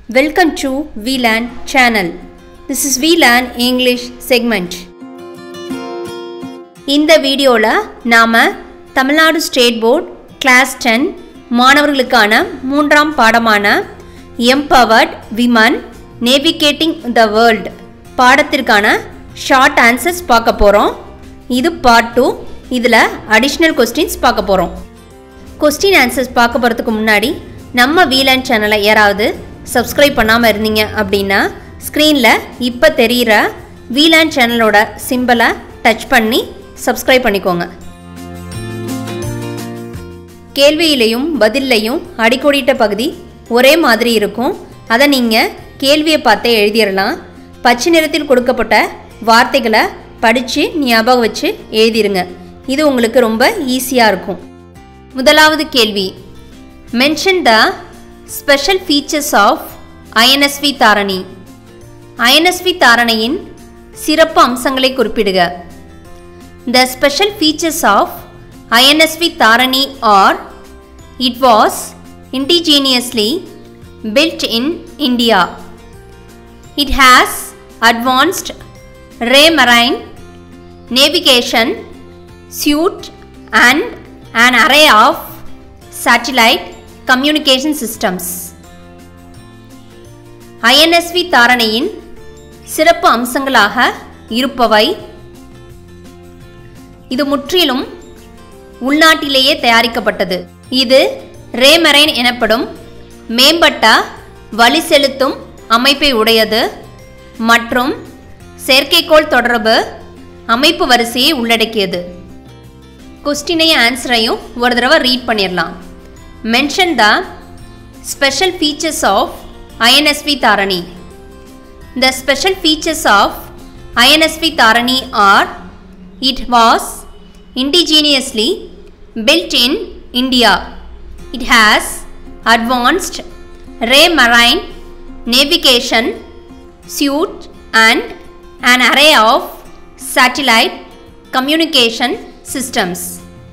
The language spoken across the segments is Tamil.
Welcome to VLAN channel. This is VLAN English segment. இந்த வீடியோவில் நாம் Tamil Nadu state board class ten மாணவர்களுக்கான மூன்றாம் பாடமான empowered women navigating the world பாடத்திற்கான ஷார்ட் ஆன்சர்ஸ் பார்க்க போகிறோம் இது பார்ட் டூ இதில் அடிஷ்னல் கொஸ்டின்ஸ் பார்க்க போகிறோம் கொஸ்டின் ஆன்சர்ஸ் பார்க்க போகிறதுக்கு முன்னாடி நம்ம வீலன் சேனலை யாராவது சப்ஸ்கிரைப் பண்ணாமல் இருந்தீங்க அப்படின்னா ஸ்க்ரீனில் இப்போ தெரிகிற வீலான் சேனலோட சிம்பிளை டச் பண்ணி சப்ஸ்கிரைப் பண்ணிக்கோங்க கேள்வியிலையும் பதில்லையும் அடிக்கோடிட்ட பகுதி ஒரே மாதிரி இருக்கும் அதை நீங்கள் கேள்வியை பார்த்தே எழுதிடலாம் பச்சை நிறத்தில் கொடுக்கப்பட்ட வார்த்தைகளை படித்து ஞாபகம் வச்சு எழுதிருங்க இது உங்களுக்கு ரொம்ப ஈஸியாக இருக்கும் முதலாவது கேள்வி mention the special features of INSV Tarini INSV தாரணையின் சிறப்பு அம்சங்களை குறிப்பிடுக the special features of INSV Tarini are it was indigenously built in India. It has advanced ray marine navigation suite and an array of satellite communication systems. INSV தாரணையின் சிறப்பு அம்சங்களாக இருப்பவை இது முற்றிலும் உள்நாட்டிலேயே தயாரிக்கப்பட்டது இது ரேமரைன் எனப்படும் மேம்பட்ட வழி செலுத்தும் அமைப்பை உடையது மற்றும் செயற்கைக்கோள் தொடர்பு அமைப்பு வரிசையை உள்ளடக்கியது கொஸ்டினையும் ஆன்சரையும் ஒரு தடவை ரீட் பண்ணிடலாம் mention the special features of INSV Tarini the special features of INSV Tarini are it was indigenously built in India. It has advanced ray marine navigation suite and an array of satellite communication systems.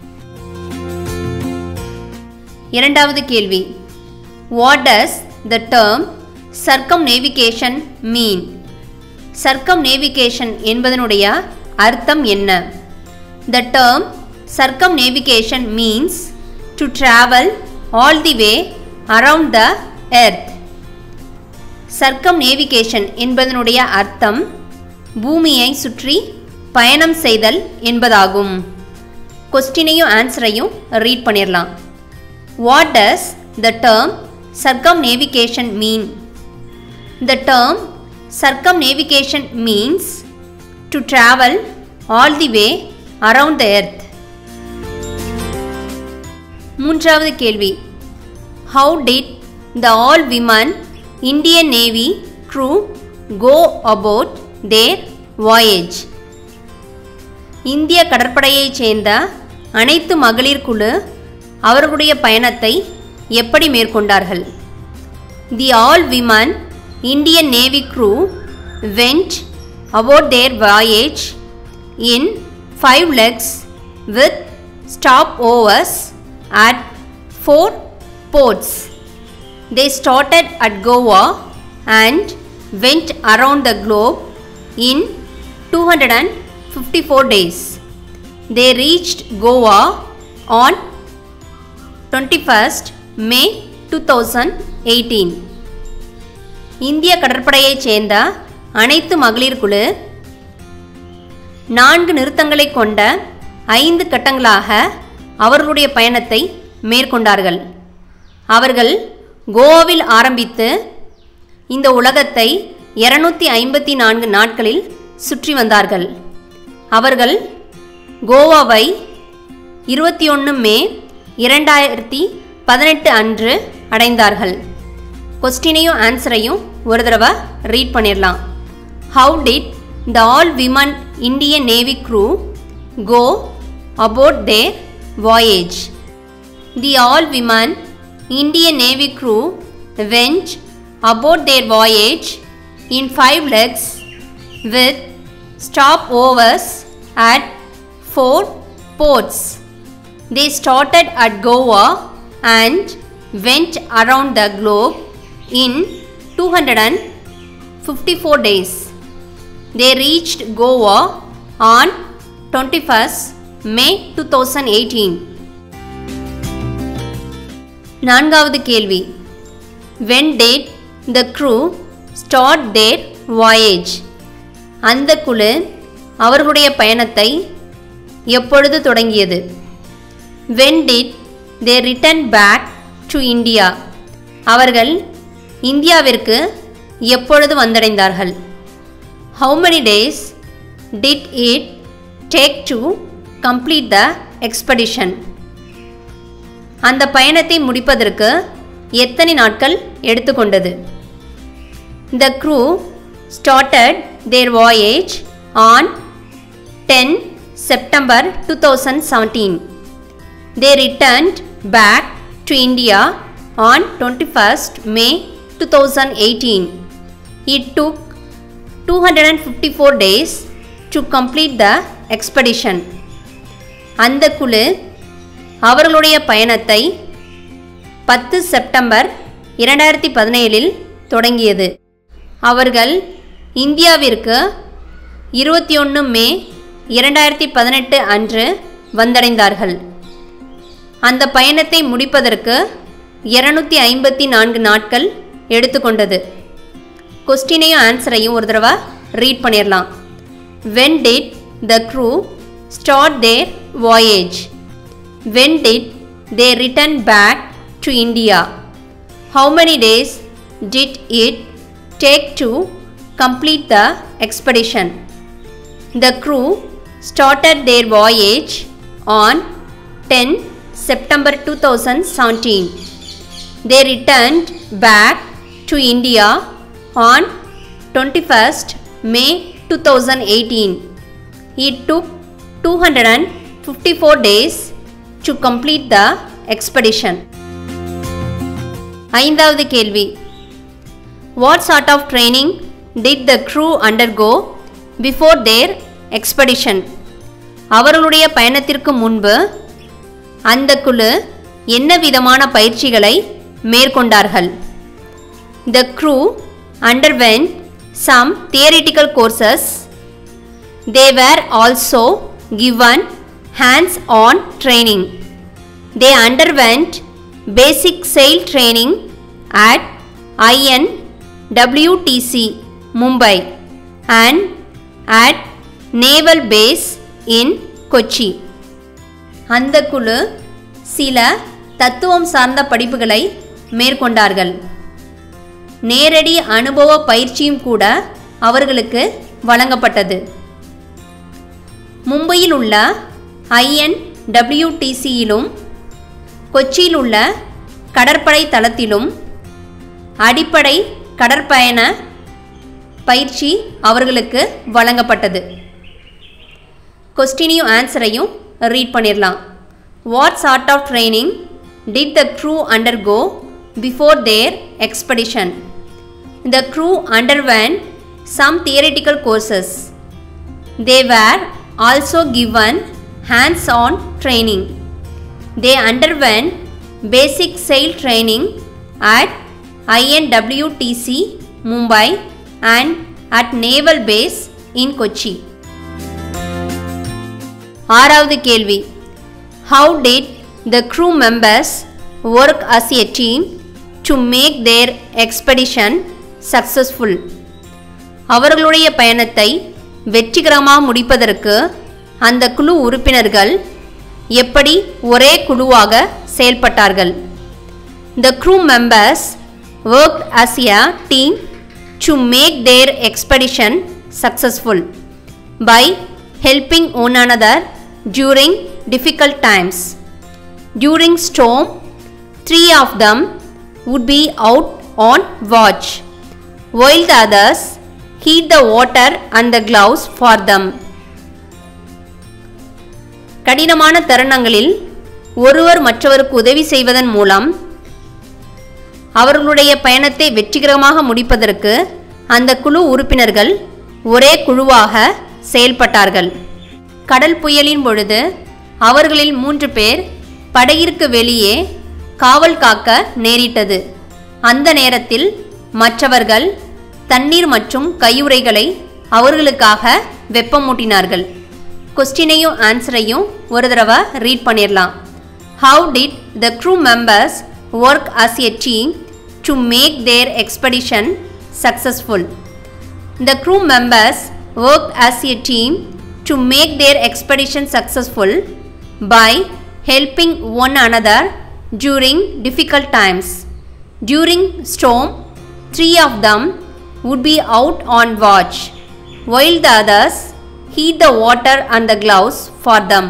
இரண்டாவது கேள்வி what does the term circumnavigation mean circumnavigation என்பதனுடைய அர்த்தம் என்ன The term circumnavigation means to travel all the way around the earth. சர்க்கம்நேவிகேஷன் என்பதனுடைய அர்த்தம் பூமியை சுற்றி பயணம் செய்தல் என்பதாகும் கொஸ்டினையும் ஆன்சரையும் ரீட் பண்ணிடலாம் what does the term circumnavigation mean the term circumnavigation means to travel all the way around the earth மூன்றாவது கேள்வி how did the all women Indian navy crew go about their voyage இந்திய கடற்படையைச் சேர்ந்த அனைத்து மகளிர் குழு அவர்களுடைய பயணத்தை எப்படி மேற்கொண்டார்கள் the all women Indian navy crew went about their voyage in five legs with stopovers at four ports. They started at Goa and went around the globe in 254 days. They reached Goa on 21st May 2018. இந்திய கடற்படையைச் சேர்ந்த அனைத்து மகளிர் குழு நான்கு நிறுத்தங்களை கொண்ட ஐந்து கட்டங்களாக அவர்களுடைய பயணத்தை மேற்கொண்டார்கள் அவர்கள் கோவாவில் ஆரம்பித்து இந்த உலகத்தை இருநூத்தி ஐம்பத்தி நான்கு நாட்களில் சுற்றி வந்தார்கள் அவர்கள் கோவாவை இருபத்தி ஒன்று மே இரண்டாயிரத்தி பதினெட்டு அன்று அடைந்தார்கள் கொஸ்டினையும் ஆன்சரையும் ஒரு தடவை ரீட் பண்ணிடலாம் how did the all women Indian Navy crew go aboard their voyage. The all women Indian Navy crew went aboard their voyage in five legs with stopovers at four ports. They started at Goa and went around the globe in 254 days. They reached Goa on 21st May 2018. நான்காவது கேள்வி when did the crew start their voyage அந்த குழு அவர்களுடைய பயணத்தை எப்பொழுது தொடங்கியது when did they return back to India அவர்கள் இந்தியாவிற்கு எப்பொழுது வந்தடைந்தார்கள் how many days did it take to complete the expedition அந்த பயணத்தை முடிப்பதற்கு எத்தனை நாட்கள் எடுத்துக்கொண்டது the crew started their voyage on ten September two thousand seventeen they returned back to India on twenty first May two thousand eighteen it took two hundred and fifty four days to complete the expedition அந்த குழு அவர்களுடைய பயணத்தை பத்து செப்டம்பர் இரண்டாயிரத்தி பதினேழில் தொடங்கியது அவர்கள் இந்தியாவிற்கு இருபத்தி ஒன்று மே இரண்டாயிரத்தி பதினெட்டு அன்று வந்தடைந்தார்கள் அந்த பயணத்தை முடிப்பதற்கு இருநூத்தி ஐம்பத்தி நான்கு நாட்கள் எடுத்துக்கொண்டது கொஸ்டினையும் ஆன்சரையும் ஒரு தடவை ரீட் பண்ணிடலாம் when did the crew start their voyage when did they return back to India how many days did it take to complete the expedition the crew started their voyage on ten September two thousand seventeen they returned back to India on 21st May 2018. It took 254 days to complete the expedition. ஐந்தாவது கேள்வி what sort of training did the crew undergo before their expedition அவர்களுடைய பயணத்திற்கு முன்பு அந்த குழு என்ன விதமான பயிற்சிகளை மேற்கொண்டார்கள் the crew underwent some theoretical courses. They were also given hands on training. They underwent basic sail training at INWTC Mumbai and at Naval Base in Kochi. அந்த குழு சில தத்துவம் சார்ந்த படிப்புகளை மேற்கொண்டார்கள் நேரடி அனுபவ பயிற்சியும் கூட அவர்களுக்கு வழங்கப்பட்டது மும்பையில் உள்ள ஐஎன் டபிள்யூடிசியிலும் கொச்சியில் உள்ள கடற்படை தளத்திலும் அடிப்படை கடற்பயண பயிற்சி அவர்களுக்கு வழங்கப்பட்டது கொஸ்டினையும் ஆன்சரையும் ரீட் பண்ணிடலாம் what sort of training did the crew undergo before their expedition. The crew underwent some theoretical courses. They were also given hands on training. They underwent basic sail training at INWTC Mumbai and at Naval Base in Kochi. ஆறாவது கேள்வி how did the crew members work as a team to make their expedition successful அவர்களுடைய பயணத்தை வெற்றிகரமாக முடிப்பதற்கு அந்த குழு உறுப்பினர்கள் எப்படி ஒரே குழுவாக செயல்பட்டார்கள் the crew members work as a team to make their expedition successful by helping one another during difficult times. During storm, three of them would be out on watch, while the others heat the water and the gloves for them. கடினமான தருணங்களில் ஒருவர் மற்றவருக்கு உதவி செய்வதன் மூலம் அவர்களுடைய பயணத்தை வெற்றிகரமாக முடிப்பதற்கு அந்த குழு உறுப்பினர்கள் ஒரே குழுவாக செயல்பட்டார்கள் கடல் புயலின் பொழுது அவர்களில் மூன்று பேர் படகிற்கு வெளியே காவல் காக்க நேரிட்டது அந்த நேரத்தில் மற்றவர்கள் தண்ணீர் மற்றும் கையுறைகளை அவர்களுக்காக வெப்பமூட்டினார்கள் கொஸ்டினையும் ஆன்சரையும் ஒரு தடவை ரீட் பண்ணிடலாம் how did the crew members work as a team to make their expedition successful The crew members worked as a team to make their expedition successful by helping one another during difficult times. During storm, three of them would be out on watch, while the others heat the water and the gloves for them.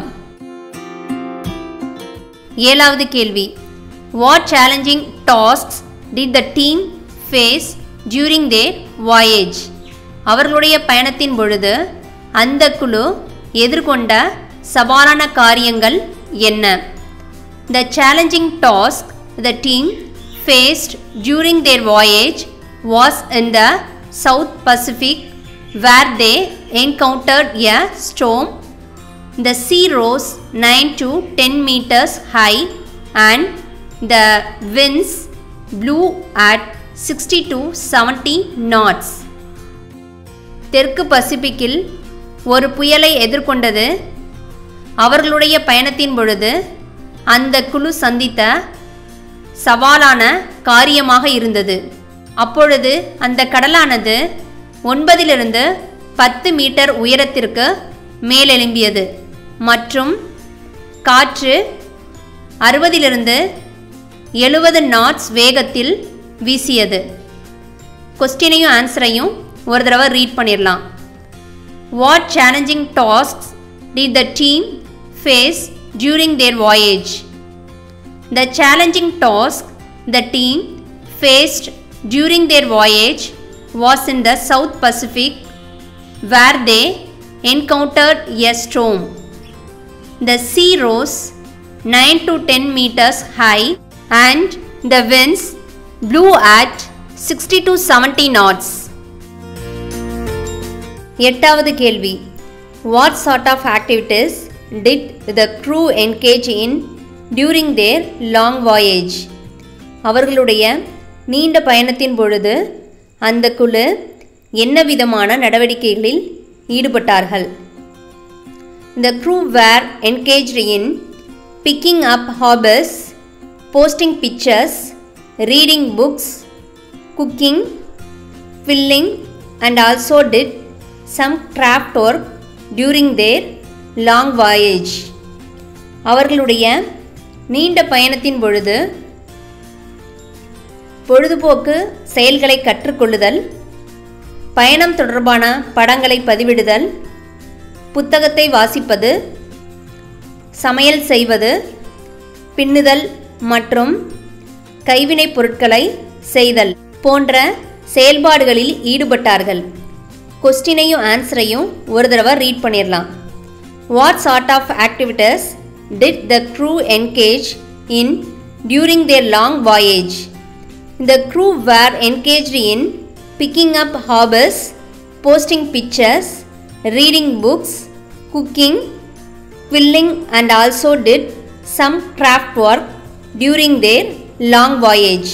ஏழாவது கேள்வி what challenging tasks did the team face during their voyage அவர்களுடைய பயணத்தின் பொழுது அந்த குழு எதிர்கொண்ட சவாலான காரியங்கள் என்ன the challenging task the team faced during their voyage was in the south Pacific where they encountered a storm The sea rose 9 to 10 meters high and the winds blew at 60 to 70 knots. தெற்கு பசிபிக்கில் ஒரு புயலை எதிர்கொண்டது அவர்களுடைய பயணத்தின் பொழுது அந்த குழு சந்தித்த சவாலான காரியமாக இருந்தது அப்பொழுது அந்த கடலானது ஒன்பதிலிருந்து பத்து மீட்டர் உயரத்திற்கு மேலெழும்பியது மற்றும் காற்று அறுபதிலிருந்து எழுபது நாட்ஸ் வேகத்தில் வீசியது கொஸ்டினையும் ஆன்சரையும் ஒரு தடவை ரீட் பண்ணிடலாம் what challenging tasks did the team face during their voyage The challenging task the team faced during their voyage was in the South Pacific, where they encountered a storm. The sea rose 9 to 10 meters high and the winds blew at 60 to 70 knots. எட்டாவது கேள்வி what sort of activities did the crew engage in during their long voyage அவர்களுடைய நீண்ட பயணத்தின் பொழுது அந்த குழு என்ன விதமான நடவடிக்கைகளில் ஈடுபட்டார்கள் the crew were engaged in picking up hobbies posting pictures reading books cooking filling and also did some craft work during their long voyage அவர்களுடைய நீண்ட பயணத்தின் பொழுது பொழுதுபோக்கு செயல்களை கற்றுக்கொள்ளுதல் பயணம் தொடர்பான படங்களை பதிவிடுதல் புத்தகத்தை வாசிப்பது சமையல் செய்வது பின்னுதல் மற்றும் கைவினைப் பொருட்களை செய்தல் போன்ற செயல்பாடுகளில் ஈடுபட்டார்கள் கொஸ்டினையும் ஆன்சரையும் ஒரு தடவை ரீட் பண்ணிடலாம் what sort of activities did the crew engage in during their long voyage The crew were engaged in picking up hobbies, posting pictures, reading books, cooking, quilling, and also did some craft work during their long voyage.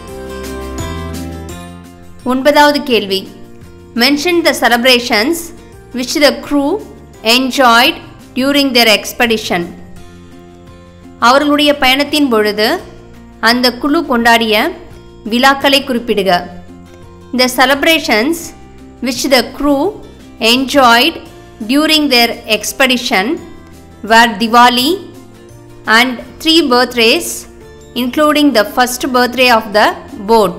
ஒன்பதாவது கேள்வி mention the celebrations which the crew enjoyed during their expedition அவர்களுடைய பயணத்தின் பொழுது அந்த குழு கொண்டாடிய விழாக்களை குறிப்பிடுக the celebrations which the crew enjoyed during their expedition were Diwali and three birthdays including the first birthday of the boat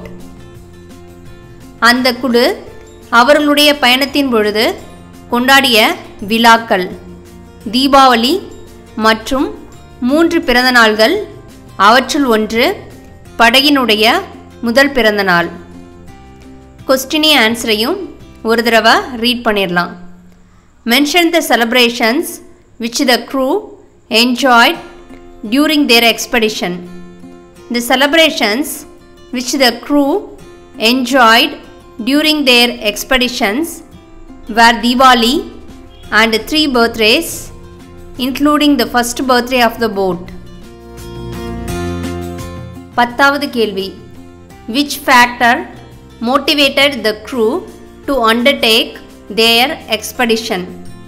அந்த குழு அவர்களுடைய பயணத்தின் பொழுது கொண்டாடிய விழாக்கள் தீபாவளி மற்றும் மூன்று பிறந்த நாள்கள் அவற்றுள் ஒன்று படகினுடைய முதல் பிறந்த நாள் கொஸ்டினே ஆன்சரையும் ஒரு தடவை ரீட் பண்ணிடலாம் mention the celebrations which the crew enjoyed during their expedition the celebrations which the crew enjoyed during their expeditions were Deepavali and three birthdays including the first birthday of the boat பத்தாவது கேள்வி which factor motivated the crew to undertake their expedition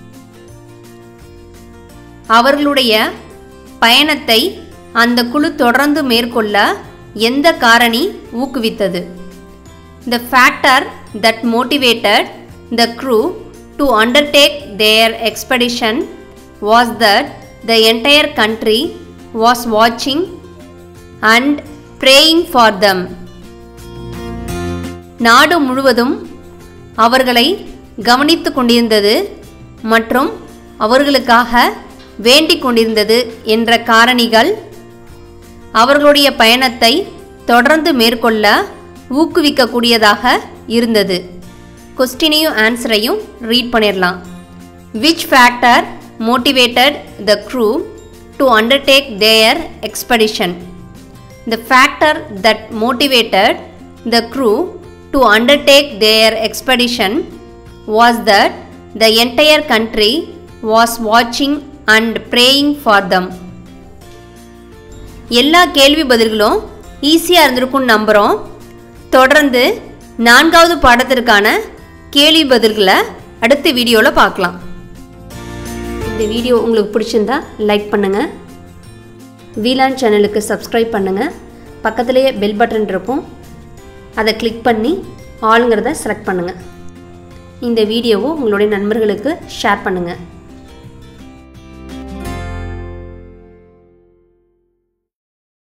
அவர்களுடைய பயணத்தை அந்த குழு தொடர்ந்து மேற்கொள்ள எந்த காரணி ஊக்குவித்தது the factor that motivated the crew to undertake their expedition was that the entire country was வாட்சிங் அண்ட் ப்ரேயிங் ஃபார் தம் நாடு முழுவதும் அவர்களை கவனித்து கொண்டிருந்தது மற்றும் அவர்களுக்காக வேண்டிக் கொண்டிருந்தது என்ற காரணிகள் அவர்களுடைய பயணத்தை தொடர்ந்து மேற்கொள்ள ஊக்குவிக்கக்கூடியதாக இருந்தது கொஸ்டினையும் ஆன்சரையும் ரீட் பண்ணிடலாம் which factor motivated the crew to undertake their expedition the factor that motivated the crew to undertake their expedition was that the entire country was வாட்சிங் அண்ட் ப்ரேயிங் ஃபார் தம் எல்லா கேள்வி பதில்களும் ஈஸியாக இருந்திருக்கும்னு நம்புகிறோம் தொடர்ந்து நான்காவது பாடத்திற்கான கேள்வி பதில்களை அடுத்த வீடியோவில் பார்க்கலாம் இந்த வீடியோ உங்களுக்கு பிடிச்சிருந்தா லைக் பண்ணுங்கள் வீலான் சேனலுக்கு சப்ஸ்கிரைப் பண்ணுங்கள் பக்கத்துலேயே பெல் பட்டன் இருக்கும் அதை கிளிக் பண்ணி ஆளுங்கிறத செலக்ட் பண்ணுங்கள் இந்த வீடியோவை உங்களுடைய நண்பர்களுக்கு ஷேர் பண்ணுங்கள்